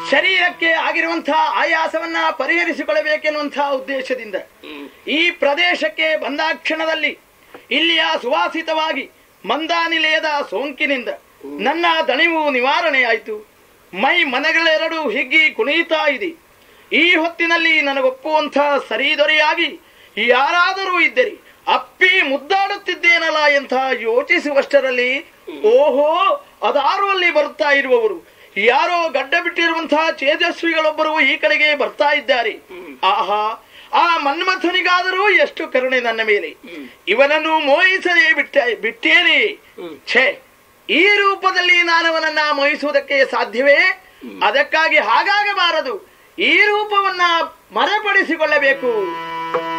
ಶರೀರಕ್ಕೆ ಆಗಿರುವಂತಹ ಆಯಾಸವನ್ನ ಪರಿಹರಿಸಿಕೊಳ್ಳಬೇಕೆನ್ನುವಂತಹ ಉದ್ದೇಶದಿಂದ ಈ ಪ್ರದೇಶಕ್ಕೆ ಬಂದ ಕ್ಷಣದಲ್ಲಿ ಇಲ್ಲಿಯ ಸುವಾಸಿತವಾಗಿ ಮಂದಾನಿಲಯದ ಸೋಂಕಿನಿಂದ ನನ್ನ ದಣಿವು ನಿವಾರಣೆಯಾಯಿತು ಮೈ ಮನೆಗಳೆರಡು ಹಿಗ್ಗಿ ಕುಣಿಯುತ್ತಾ ಇದೆ ಈ ಹೊತ್ತಿನಲ್ಲಿ ನನಗೊಪ್ಪುವಂತಹ ಸರಿದೊರೆಯಾಗಿ ಯಾರಾದರೂ ಇದ್ದರೆ ಅಪ್ಪಿ ಮುದ್ದಾಡುತ್ತಿದ್ದೇನಲ್ಲ ಎಂತ ಯೋಚಿಸುವಷ್ಟರಲ್ಲಿ ಓಹೋ ಅದಾರು ಅಲ್ಲಿ ಬರುತ್ತಾ ಇರುವವರು ಯಾರೋ ಗಡ್ಡ ಬಿಟ್ಟಿರುವಂತಹ ತೇಜಸ್ವಿಗಳೊಬ್ಬರು ಈ ಕಡೆಗೆ ಬರ್ತಾ ಇದ್ದಾರೆ ಆಹಾ ಆ ಮನ್ಮಥನಿಗಾದರೂ ಎಷ್ಟು ಕರುಣೆ ನನ್ನ ಮೇಲೆ ಇವನನ್ನು ಮೋಹಿಸದೆ ಬಿಟ್ಟ ಬಿಟ್ಟೇನೆ ಛೇ ಈ ರೂಪದಲ್ಲಿ ನಾನು ಅವನನ್ನ ಮೋಹಿಸುವುದಕ್ಕೆ ಸಾಧ್ಯವೇ ಅದಕ್ಕಾಗಿ ಹಾಗಾಗಬಾರದು ಈ ರೂಪವನ್ನ ಮರೆಪಡಿಸಿಕೊಳ್ಳಬೇಕು